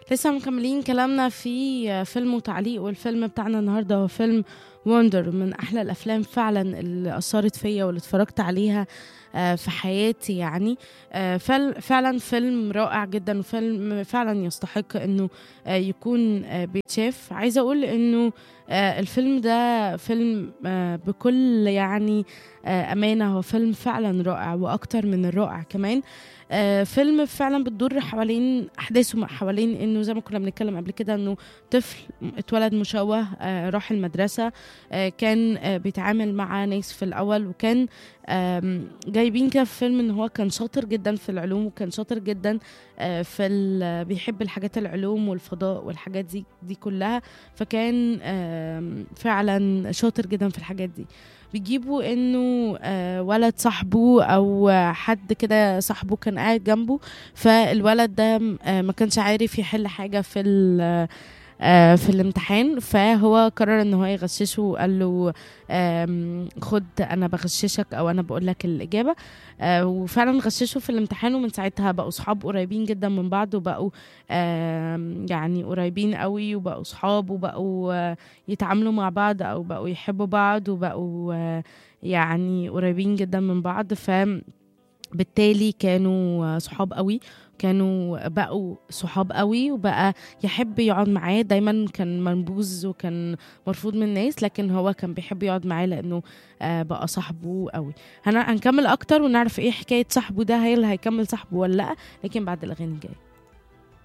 لسه مكملين كلامنا في فيلم وتعليق والفيلم بتاعنا النهارده هو فيلم وندر من احلى الافلام فعلا اللي اثرت فيا واللي اتفرجت عليها آه، في حياتي يعني آه، فل- فعلا فيلم رائع جدا وفيلم فعلا يستحق انه آه، يكون آه، بيتشاف عايزه اقول انه آه، الفيلم ده فيلم آه، بكل يعني آه، امانه هو فيلم فعلا رائع واكتر من الرائع كمان آه، فيلم فعلا بتدور حوالين احداثه حوالين انه زي ما كنا بنتكلم قبل كده انه طفل اتولد مشوه آه، راح المدرسه آه، كان آه، بيتعامل مع ناس في الاول وكان آم، جايبين كده في فيلم ان هو كان شاطر جدا في العلوم وكان شاطر جدا آه، في ال- بيحب الحاجات العلوم والفضاء والحاجات دي دي كلها فكان آم، فعلا شاطر جدا في الحاجات دي بيجيبوا انه آه، ولد صاحبه او آه، حد كده صاحبه كان قاعد جنبه فالولد ده آه، ما كانش عارف يحل حاجه في ال- آه، في الامتحان فهو قرر ان هو يغششه وقال له آم، خد انا بغششك او انا بقول لك الاجابه آه، وفعلا غششه في الامتحان ومن ساعتها بقوا صحاب قريبين جدا من بعض وبقوا آم، يعني قريبين قوي وبقوا صحاب وبقوا آه، يتعاملوا مع بعض او بقوا يحبوا بعض وبقوا آه، يعني قريبين جدا من بعض ف بالتالي كانوا صحاب قوي كانوا بقوا صحاب قوي وبقى يحب يقعد معاه دايما كان منبوذ وكان مرفوض من الناس لكن هو كان بيحب يقعد معاه لانه آه، بقى صاحبه قوي هن- هنكمل اكتر ونعرف ايه حكايه صاحبه ده هل هيكمل صاحبه ولا لا لكن بعد الاغاني الجايه